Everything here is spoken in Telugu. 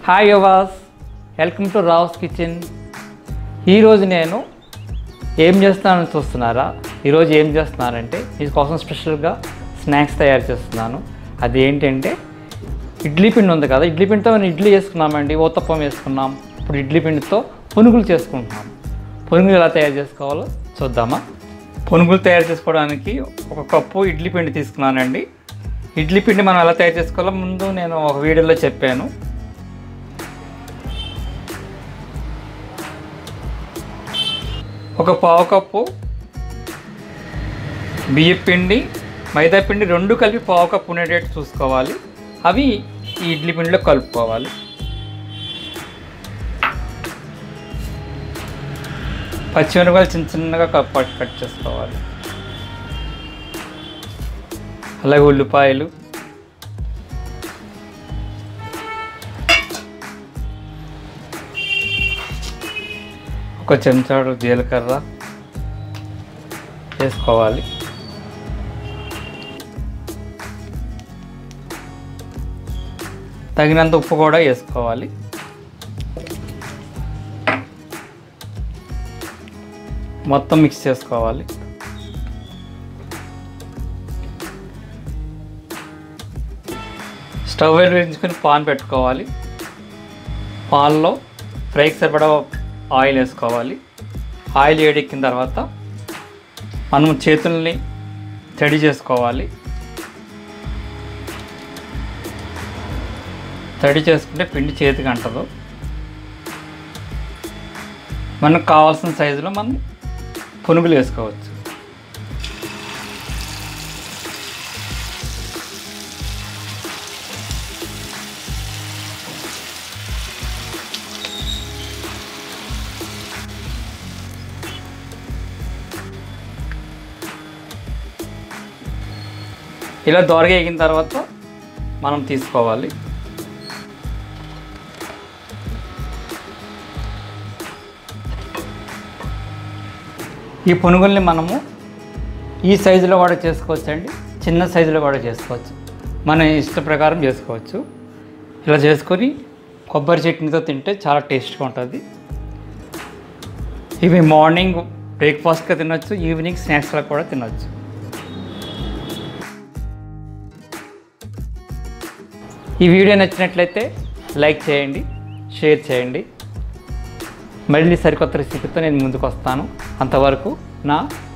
హాయ్ యువాస్ వెల్కమ్ టు రావ్స్ కిచెన్ ఈరోజు నేను ఏం చేస్తున్నానని చూస్తున్నారా ఈరోజు ఏం చేస్తున్నానంటే మీకోసం స్పెషల్గా స్నాక్స్ తయారు చేస్తున్నాను అది ఏంటంటే ఇడ్లీ పిండి ఉంది కదా ఇడ్లీ పిండితో మనం ఇడ్లీ చేసుకున్నామండి ఊతప్పం వేసుకున్నాం ఇప్పుడు ఇడ్లీ పిండితో పునుగులు చేసుకుంటున్నాం పునుగులు ఎలా తయారు చేసుకోవాలో చూద్దామా పునుగులు తయారు చేసుకోవడానికి ఒక కప్పు ఇడ్లీ పిండి తీసుకున్నానండి ఇడ్లీ పిండి మనం ఎలా తయారు చేసుకోవాలో ముందు నేను ఒక వీడియోలో చెప్పాను ఒక పావు కప్పు బియ్యం పిండి మైదా పిండి రెండు కలిపి పావు కప్పు ఉండేటట్టు చూసుకోవాలి అవి ఈ ఇడ్లీ పిండిలో కలుపుకోవాలి పచ్చిమిరపకాయలు చిన్న చిన్నగా కట్ కట్ చేసుకోవాలి అలాగే ఉల్లిపాయలు ఒక చెంచాడు జీలకర్ర వేసుకోవాలి తగినంత ఉప్పు కూడా వేసుకోవాలి మొత్తం మిక్స్ చేసుకోవాలి స్టవ్ వెలిగించుకొని పాన్ పెట్టుకోవాలి పాన్లో ఫ్రైకి సరిపడా ఆయిల్ వేసుకోవాలి ఆయిల్ వేడెక్కిన తర్వాత మనం చేతుల్ని తడి చేసుకోవాలి తడి చేసుకుంటే పిండి చేతికి అంటదు మనకు కావాల్సిన సైజులో మనం పునుగులు వేసుకోవచ్చు ఇలా దోరగా ఎగిన తర్వాత మనం తీసుకోవాలి ఈ పునుగుల్ని మనము ఈ సైజులో కూడా చేసుకోవచ్చు అండి చిన్న సైజులో కూడా చేసుకోవచ్చు మన ఇష్ట ప్రకారం చేసుకోవచ్చు ఇలా చేసుకొని కొబ్బరి చట్నీతో తింటే చాలా టేస్ట్గా ఉంటుంది ఇవి మార్నింగ్ బ్రేక్ఫాస్ట్గా తినొచ్చు ఈవినింగ్ స్నాక్స్గా కూడా తినొచ్చు ఈ వీడియో నచ్చినట్లయితే లైక్ చేయండి షేర్ చేయండి మళ్ళీ సరికొత్త రెసిపీతో నేను ముందుకు వస్తాను అంతవరకు నా